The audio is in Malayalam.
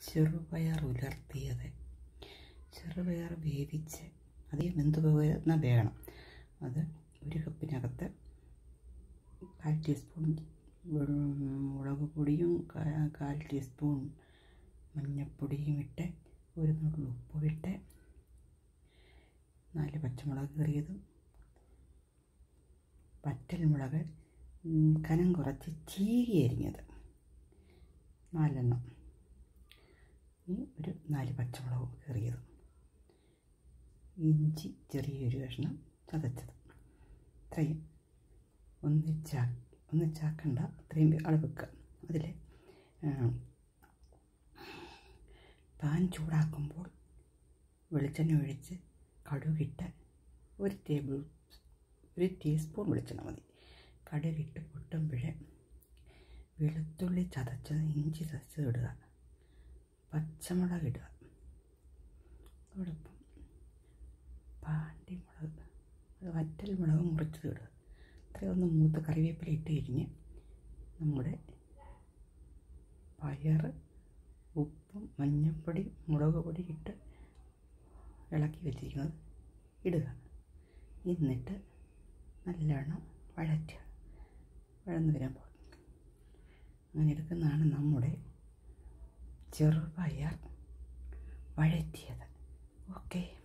ചെറുപയർ ഉലർത്തിയത് ചെറുപയർ വേവിച്ച് അധികം വെന്ത് പോകുന്ന വേകണം അത് ഒരു കപ്പിനകത്ത് കാൽ ടീസ്പൂൺ മുളക് പൊടിയും കാ- കാൽ ടീസ്പൂൺ മഞ്ഞൾപ്പൊടിയും ഇട്ട് ഒരു നുള്ളു ഉപ്പുമിട്ട് നാല് പച്ചമുളക് കീറിയതും വറ്റൽമുളക് ഉം, കനം കുറച്ച് ചീകി അരിഞ്ഞത് നാലെണ്ണം ഇനി ഒരു നാല് പച്ചമുളക് കീറിയതും ഇഞ്ചി ചെറിയൊരു കഷ്ണം ചതച്ചത് ഇത്രയും ഒന്നിച്ചാ ഒന്നിച്ചാക്കണ്ട അത്രയും അളവ് വെക്കുക അതിൽ പാൻ ചൂടാക്കുമ്പോൾ വെളിച്ചെണ്ണ ഒഴിച്ച് കടുകിട്ട് ഒരു ടേബിൾ ഒരു ടീസ്പൂൺ വെളിച്ചെണ്ണ മതി കടുകിട്ട് പൊട്ടുമ്പോഴേ വെളുത്തുള്ളി ചതച്ചത് ഇഞ്ചി ചതച്ചത് ഇടുക പച്ചമുളക് ഇടുക അതോടൊപ്പം പാണ്ടിമുളക് അത് വറ്റൽ മുളക് മുറിച്ചത് ഇടുക ഇത്രയൊന്ന് മൂത്ത് കറിവേപ്പില ഇട്ട് കഴിഞ്ഞ് നമ്മുടെ പയർ ഉപ്പും മഞ്ഞൾപ്പൊടി മുളക് പൊടി ഇട്ട് ഇളക്കി വെച്ചിരിക്കുന്നത് ഇടുക എന്നിട്ട് നല്ലവണ്ണം വഴറ്റുക വഴന്ന് വരുമ്പോൾ അങ്ങനെ എടുക്കുന്നതാണ് നമ്മുടെ ചെറുപയർ വഴറ്റിയത് ഓക്കെ